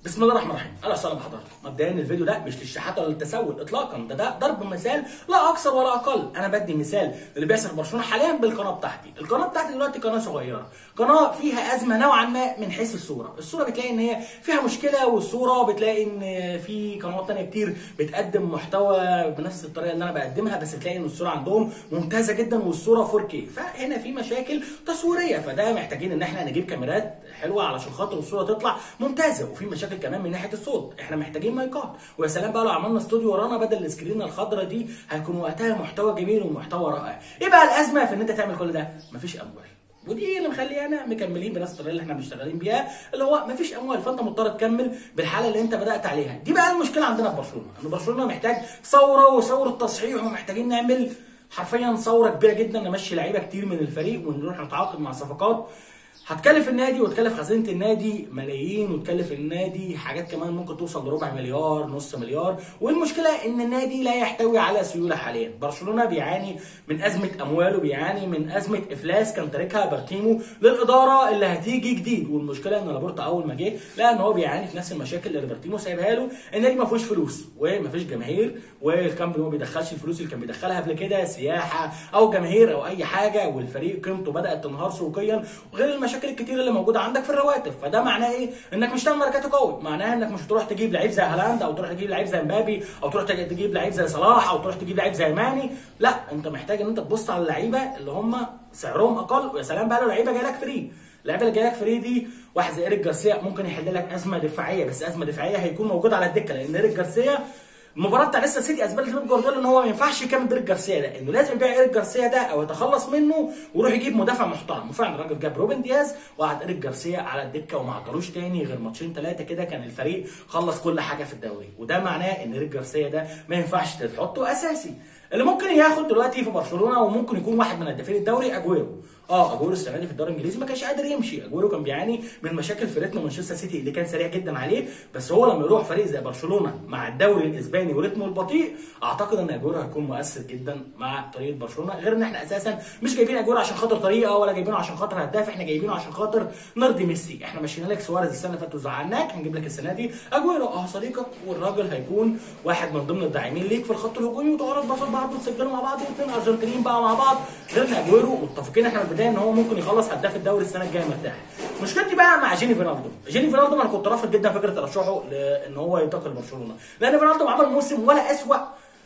بسم الله الرحمن الرحيم اهلا وسهلا بحضراتكم مبدئيا الفيديو ده مش للشحاته ولا للتسول اطلاقا ده ده ضرب مثال لا اكثر ولا اقل انا بدي مثال اللي بيحصل في برشلونه حاليا بالقناه بتاعتي القناه بتاعتي دلوقتي قناه صغيره قناه فيها ازمه نوعا ما من حيث الصوره الصوره بتلاقي ان هي فيها مشكله والصوره بتلاقي ان في قنوات تانية كتير بتقدم محتوى بنفس الطريقه اللي انا بقدمها بس بتلاقي ان الصوره عندهم ممتازه جدا والصوره 4K فهنا في مشاكل تصويريه فده محتاجين ان احنا نجيب كاميرات حلوه علشان خاطر الصوره تطلع ممتازه وفي مشاكل كمان من ناحيه الصوت احنا محتاجين مايكات ويا سلام بقى لو عملنا استوديو ورانا بدل السكرين الخضراء دي هيكون وقتها محتوى جميل ومحتوى رائع ايه بقى الازمه في ان انت تعمل كل ده مفيش اموال ودي اللي مخليانا مكملين بنفس الطريقه اللي احنا مشتغلين بيها اللي هو مفيش اموال فانت مضطر تكمل بالحاله اللي انت بدات عليها دي بقى المشكله عندنا في برشلونه ان برشلونه محتاج ثوره وثوره تصحيح ومحتاجين نعمل حرفيا ثوره كبيره جدا نمشي لعيبه كتير من الفريق ونروح نتعاقد مع صفقات هتكلف النادي وتكلف خزينه النادي ملايين وتكلف النادي حاجات كمان ممكن توصل لربع مليار نص مليار والمشكله ان النادي لا يحتوي على سيوله حاليا برشلونه بيعاني من ازمه اموال وبيعاني من ازمه افلاس كان تاركها بارتيمو للاداره اللي هتيجي جديد والمشكله ان لابورتا اول ما جه لقى ان هو بيعاني في نفس المشاكل اللي بارتيمو سايبها له النادي ما فيهوش فلوس وما فيش جماهير والكامب ما بيدخلش الفلوس اللي كان بيدخلها قبل كده سياحه او جماهير او اي حاجه والفريق قيمته بدات تنهار سوقيا وغير المشاكل المشاكل الكتير اللي موجوده عندك في الرواتب فده معناه ايه انك مش تعمل ماركات قوي معناها انك مش تروح تجيب لعيب زي هالاند او تروح تجيب لعيب زي مبابي او تروح تجيب لعيب زي صلاح او تروح تجيب لعيب زي ماني لا انت محتاج ان انت تبص على اللعيبه اللي هم سعرهم اقل ويا سلام بقى لو لعيبه جايه لك فري اللعيبه اللي جايه لك فري دي واحد زي ايريك جارسيا ممكن يحل لك ازمه دفاعيه بس ازمه دفاعيه هيكون موجود على الدكه لان ايريك جارسيا المباراه بتاع لسه سيتي اثبتت لبيب جوارديولا ان هو ما ينفعش يكمل بيرك جارسيا ده انه لازم يبيع ايريك جارسيا ده او يتخلص منه ويروح يجيب مدافع محترم وفعلا الراجل جاب روبن دياز وقعد ايريك جارسيا على الدكه وما عطلوش تاني غير ماتشين ثلاثه كده كان الفريق خلص كل حاجه في الدوري وده معناه ان ايريك جارسيا ده ما ينفعش تحطه اساسي اللي ممكن ياخد دلوقتي في برشلونه وممكن يكون واحد من هدافين الدوري اجويرو اه اجويرو السنه دي في الدوري الانجليزي ما كانش قادر يمشي اجويرو كان بيعاني من مشاكل في رتم مانشستر سيتي اللي كان سريع جدا عليه بس هو لما يروح فريق زي برشلونه مع الدوري الاسباني ورتمه البطيء اعتقد ان اجويرو هيكون مؤثر جدا مع طريقه برشلونه غير ان احنا اساسا مش جايبين اجويرو عشان خاطر طريقه ولا جايبينه عشان خاطر هداف احنا جايبينه عشان خاطر نرضي ميسي احنا ماشيين لك سواريز السنه اللي فاتت وزعلناك هنجيب لك السنه دي اجويرو اه صديقك والراجل هيكون واحد من ضمن الداعمين ليك في الخط الهجومي وتقعدوا تبصوا بعض وتسجلوا مع بعض واثنين ارجنتينيين بقى مع بعض غير ان اجويرو متفقين احنا من البدايه ان هو ممكن يخلص هداف الدوري السنه الجايه مرتاح مشكلتي بقى مع جيني فينالدو جيني فينالدو انا كنت رافض جدا فكره ترشحه لان هو ينتقل لبرشلونه لان فينالدو عمل موسم ولا اسوء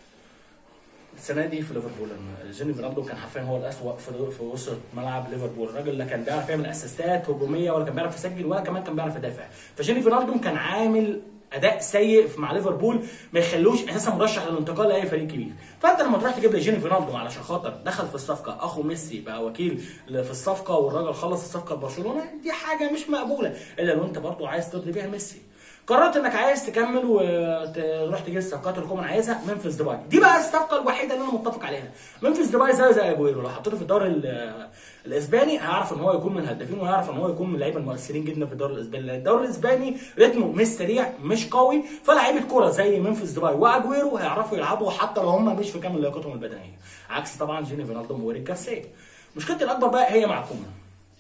السنه دي في ليفربول جيني فينالدو كان حرفيا هو الاسوء في في وسط ملعب ليفربول الراجل لا كان بيعرف يعمل اسيستات هجوميه ولا كان بيعرف يسجل ولا كمان كان بيعرف يدافع فجيني فينالدو كان عامل اداء سيء مع ليفربول ما يخلوش اساسا مرشح للانتقال لاي فريق كبير فانت لما تروح تجيب لي جيني فينالدو علشان خاطر دخل في الصفقه اخو ميسي بقى وكيل في الصفقه والراجل خلص الصفقه لبرشلونه دي حاجه مش مقبوله الا لو انت برضه عايز ترضي بيها ميسي قررت انك عايز تكمل وتروح تجيب الصفقات اللي كومان عايزها منفذ ديباي دي بقى الصفقه الوحيده اللي انا متفق عليها منفذ ديباي زي زي اجويرو لو حطيته في الدوري الاسباني هيعرف ان هو يكون من الهدافين وهيعرف ان هو يكون من اللعيبه المؤثرين جدا في الدوري الاسباني لان الدوري الاسباني رتمه مش سريع مش قوي فلاعيبه كوره زي منفذ ديباي واجويرو هيعرفوا يلعبوا حتى لو هم مش في كامل لياقتهم البدنيه عكس طبعا جيني فينالدو ووريك جارسيا مشكلتي الاكبر بقى هي مع كومان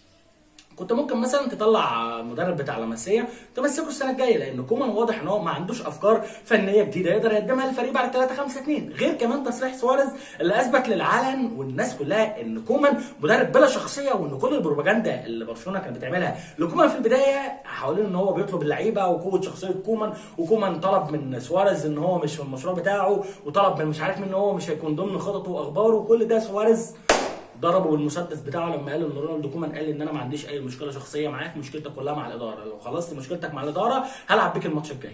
كنت ممكن مثلا تطلع مدرب بتاع لمسيه تمسكه السنه الجايه لان كومان واضح ان هو ما عندوش افكار فنيه جديده يقدر يقدمها للفريق بعد 3 5 2 غير كمان تصريح سواريز اللي اثبت للعلن والناس كلها ان كومان مدرب بلا شخصيه وان كل البروباجندا اللي برشلونه كانت بتعملها لكومان في البدايه حوالين ان هو بيطلب اللعيبه وقوه شخصيه كومان وكومان طلب من سواريز ان هو مش في المشروع بتاعه وطلب من مش عارف مين ان هو مش هيكون ضمن خططه واخباره وكل ده سواريز ضربه بالمسدس بتاعه لما قال ان رونالدو كومان قال ان انا ما عنديش اي مشكله شخصيه معاك مشكلتك كلها مع الاداره لو خلصت مشكلتك مع الاداره هلعب بيك الماتش الجاي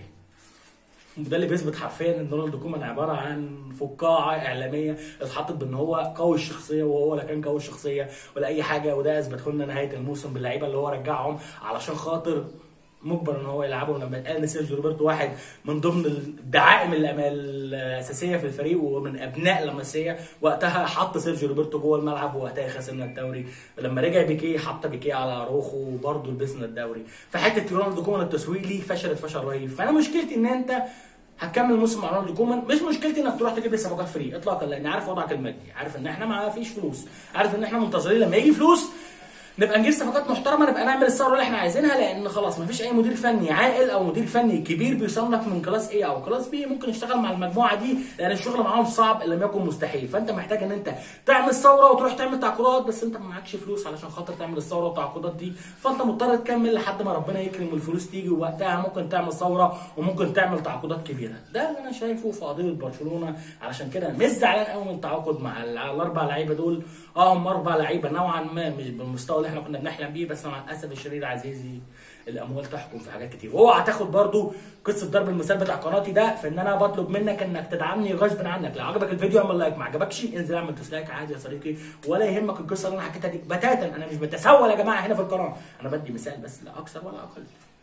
ده اللي بيثبت حرفيا ان رونالدو كومان عباره عن فقاعه اعلاميه اتحطت بان هو قوي الشخصيه وهو لا كان قوي الشخصيه ولا اي حاجه وده اثبته لنا نهايه الموسم باللعيبه اللي هو رجعهم علشان خاطر مجبر ان هو يلعبه لما اتقال ان سيرجيو روبرتو واحد من ضمن الدعائم الاساسيه في الفريق ومن ابناء لمسيه وقتها حط سيرجيو روبرتو جوه الملعب ووقتها خسرنا الدوري لما رجع بيكيه حط بيكيه على روخو وبرضه لبسنا الدوري فحته رونالدو كومان التسويق ليه فشلت فشل رهيب فانا مشكلتي ان انت هتكمل الموسم مع رونالدو كومان مش مشكلتي انك تروح تجيب لي صفقات فري اطلاقا لان عارف وضعك المادي عارف ان احنا ما فيش فلوس عارف ان احنا منتظرين لما يجي فلوس نبقى نجيب صفقات محترمه نبقى نعمل الثوره اللي احنا عايزينها لان خلاص مفيش اي مدير فني عاقل او مدير فني كبير بيصنف من كلاس ايه او كلاس بي ممكن يشتغل مع المجموعه دي لان الشغل معاهم صعب ان لم يكن مستحيل فانت محتاج ان انت تعمل ثوره وتروح تعمل تعاقدات بس انت ما معكش فلوس علشان خاطر تعمل الثوره والتعاقدات دي فانت مضطر تكمل لحد ما ربنا يكرم والفلوس تيجي ووقتها ممكن تعمل ثوره وممكن تعمل تعاقدات كبيره ده اللي انا شايفه في قضيه برشلونه علشان كده مش زعلان قوي من التعاقد مع ال- الاربع لعيبه دول اه هم اربع لعيبه نوعا ما مش بالمستوى اللي احنا كنا بنحلم بيه بس مع الاسف الشديد عزيزي الاموال تحكم في حاجات كتير واوعى تاخد برضو قصه ضرب المثال بتاع قناتي ده في ان انا بطلب منك انك تدعمني غصب عنك لو عجبك الفيديو اعمل لايك ما عجبكش انزل اعمل ديسلايك عادي يا صديقي ولا يهمك القصه اللي انا حكيتها دي بتاتا انا مش بتسول يا جماعه هنا في القناه انا بدي مثال بس لا اكثر ولا اقل